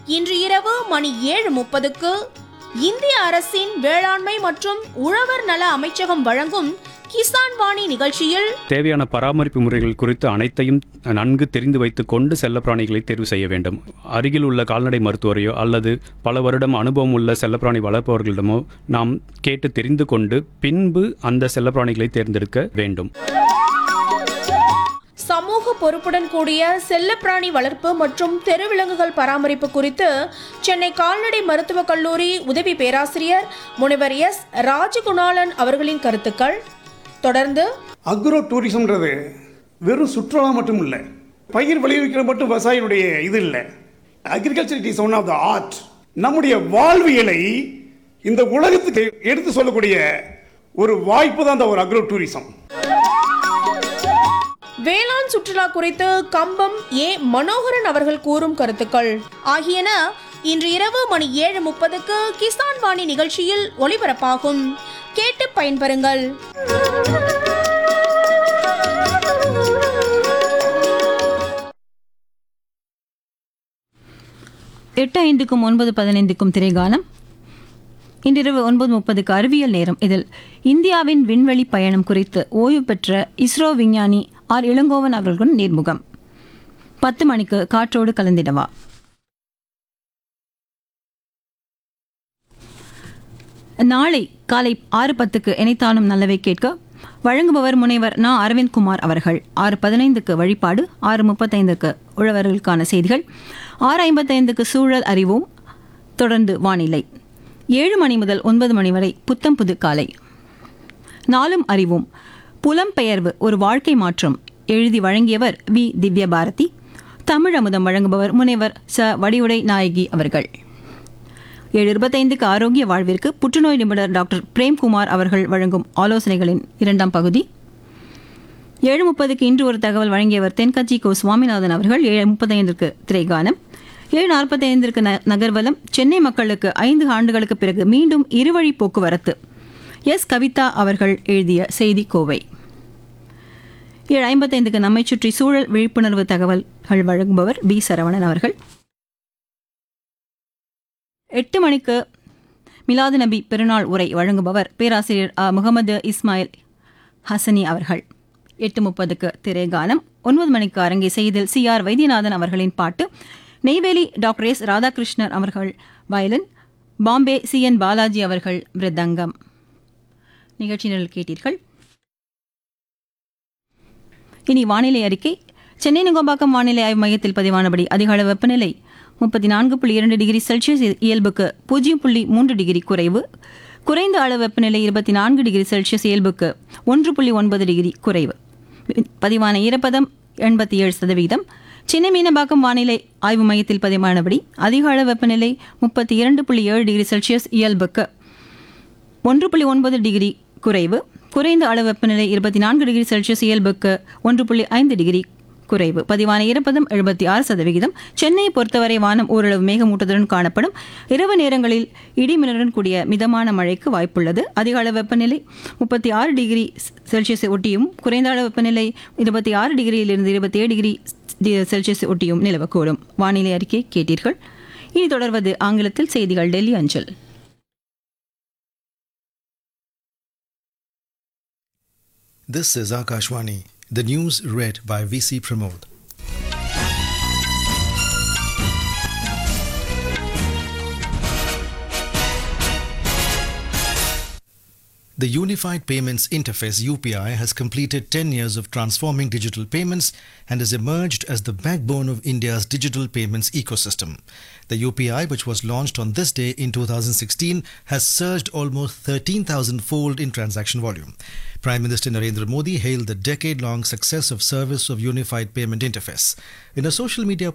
இன்று இரவு மணி ஏழு முப்பதுக்கு இந்திய அரசின் வேளாண்மை மற்றும் உழவர் நல அமைச்சகம் வழங்கும் கிசான் வாணி நிகழ்ச்சியில் தேவையான பராமரிப்பு முறைகள் குறித்து அனைத்தையும் நன்கு தெரிந்து வைத்துக் கொண்டு செல்லப்பிராணிகளை தேர்வு செய்ய வேண்டும் அருகில் உள்ள கால்நடை மருத்துவரையோ அல்லது பல வருடம் அனுபவம் உள்ள செல்லப்பிராணி வளர்ப்பவர்களிடமோ நாம் கேட்டு தெரிந்து கொண்டு பின்பு அந்த செல்லப்பிராணிகளை தேர்ந்தெடுக்க வேண்டும் சமூக பொறுப்புடன் கூடிய செல்லப்பிராணி வளர்ப்பு மற்றும் தெருவிலங்குகள் பராமரிப்பு குறித்து சென்னை கால்நடை மருத்துவக் கல்லூரி உதவி பேராசிரியர் முனைவர் எஸ் ராஜகுணாலன் அவர்களின் கருத்துக்கள் தொடர்ந்து அக்ரோ டூரிசம்ன்றது வெறும் சுற்றுலா மட்டும் இல்லை பயிர் விளைவிக்கிற மட்டும் விவசாயினுடைய இது இல்லை agriculture it is one of the art நம்முடைய வாழ்வியலை இந்த உலகத்துக்கு எடுத்து சொல்லக்கூடிய ஒரு வாய்ப்பு தான் இந்த ஒரு அக்ரோ டூரிசம் வேளாண் சுற்றுலா குறித்து கம்பம் ஏ மனோகரன் அவர்கள் கூறும் கருத்துக்கள் ஆகியன இன்று இரவு மணி ஏழு முப்பதுக்கு கிசான் வாணி நிகழ்ச்சியில் ஒளிபரப்பாகும் கேட்டு பயன்பெறுங்கள் எட்டு ஐந்துக்கும் ஒன்பது பதினைந்துக்கும் திரைகாலம் இன்றிரவு ஒன்பது முப்பதுக்கு அறிவியல் நேரம் இதில் இந்தியாவின் விண்வெளி பயணம் குறித்து ஓய்வு பெற்ற இஸ்ரோ விஞ்ஞானி ஆர் இளங்கோவன் அவர்களுடன் நேர்முகம் பத்து மணிக்கு காற்றோடு கலந்திடவா நாளை காலை ஆறு பத்துக்கு இணைத்தானும் நல்லவை கேட்க வழங்குபவர் முனைவர் நா அரவிந்த்குமார் அவர்கள் ஆறு பதினைந்துக்கு வழிபாடு ஆறு முப்பத்தைந்துக்கு உழவர்களுக்கான செய்திகள் ஆறு ஐம்பத்தைந்துக்கு சூழல் அறிவோம் தொடர்ந்து வானிலை ஏழு மணி முதல் ஒன்பது மணி வரை புத்தம் புது காலை நாளும் அறிவோம் புலம்பெயர்வு ஒரு வாழ்க்கை மாற்றம் எழுதி வழங்கியவர் வி திவ்யபாரதி தமிழ் அமுதம் வழங்குபவர் முனைவர் ச வடிவுடை நாயகி அவர்கள் ஏழு இருபத்தைந்துக்கு ஆரோக்கிய வாழ்விற்கு புற்றுநோய் நிபுணர் டாக்டர் பிரேம்குமார் அவர்கள் வழங்கும் ஆலோசனைகளின் இரண்டாம் பகுதி ஏழு முப்பதுக்கு இன்று ஒரு தகவல் வழங்கியவர் தென்கட்சி கோ சுவாமிநாதன் அவர்கள் ஏழு முப்பத்தைந்திற்கு திரைகானம் ஏழு நாற்பத்தைந்திற்கு ந நகர்வலம் சென்னை மக்களுக்கு ஐந்து ஆண்டுகளுக்கு பிறகு மீண்டும் இருவழி போக்குவரத்து எஸ் கவிதா அவர்கள் எழுதிய செய்தி கோவை ஏழு ஐம்பத்தைந்துக்கு நம்மை சுற்றி சூழல் விழிப்புணர்வு தகவல்கள் வழங்குபவர் பி சரவணன் அவர்கள் எட்டு மணிக்கு மிலாது நபி பெருநாள் உரை வழங்குபவர் பேராசிரியர் அ. முகமது இஸ்மாயில் ஹசனி அவர்கள் எட்டு முப்பதுக்கு திரைகானம் ஒன்பது மணிக்கு அரங்கை செய்தில் சி ஆர் வைத்தியநாதன் அவர்களின் பாட்டு நெய்வேலி டாக்டர் எஸ் ராதாகிருஷ்ணன் அவர்கள் violin Bombay C N Balaji அவர்கள் மிருதங்கம் நிகழ்ச்சியில் கேட்டீர்கள் இனி வானிலை அறிக்கை சென்னை நுங்கம்பாக்கம் வானிலை ஆய்வு மையத்தில் பதிவானபடி அதிக அளவு வெப்பநிலை முப்பத்தி நான்கு புள்ளி இரண்டு டிகிரி செல்சியஸ் இயல்புக்கு பூஜ்ஜியம் புள்ளி மூன்று டிகிரி குறைவு குறைந்த அளவு வெப்பநிலை இருபத்தி நான்கு டிகிரி செல்சியஸ் இயல்புக்கு ஒன்று புள்ளி ஒன்பது டிகிரி குறைவு பதிவான ஈரப்பதம் எண்பத்தி ஏழு சதவீதம் சென்னை மீனம்பாக்கம் வானிலை ஆய்வு மையத்தில் பதிவானபடி அதிக அளவு வெப்பநிலை முப்பத்தி இரண்டு புள்ளி ஏழு டிகிரி செல்சியஸ் இயல்புக்கு ஒன்று புள்ளி ஒன்பது டிகிரி குறைவு குறைந்த அளவு வெப்பநிலை இருபத்தி நான்கு டிகிரி செல்சியஸ் இயல்புக்கு ஒன்று புள்ளி ஐந்து டிகிரி குறைவு பதிவான ஈரப்பதம் எழுபத்தி ஆறு சதவிகிதம் சென்னையை பொறுத்தவரை வானம் ஓரளவு மேகமூட்டத்துடன் காணப்படும் இரவு நேரங்களில் இடிமின்னலுடன் கூடிய மிதமான மழைக்கு வாய்ப்புள்ளது அதிக அளவு வெப்பநிலை முப்பத்தி ஆறு டிகிரி செல்சியஸை ஒட்டியும் குறைந்த அளவு வெப்பநிலை இருபத்தி ஆறு டிகிரியிலிருந்து இருபத்தி ஏழு டிகிரி செல்சியஸ் ஒட்டியும் நிலவக்கூடும் வானிலை அறிக்கை கேட்டீர்கள் இனி தொடர்வது ஆங்கிலத்தில் செய்திகள் டெல்லி அஞ்சல் This is Akashwani, the news read by VC Pramod. The Unified Payments Interface UPI has completed 10 years of transforming digital payments and has emerged as the backbone of India's digital payments ecosystem. The UPI, which was launched on this day in 2016, has surged almost 13,000 fold in transaction volume. Prime Minister Narendra Modi hailed the decade long success of service of Unified Payment Interface. In a social media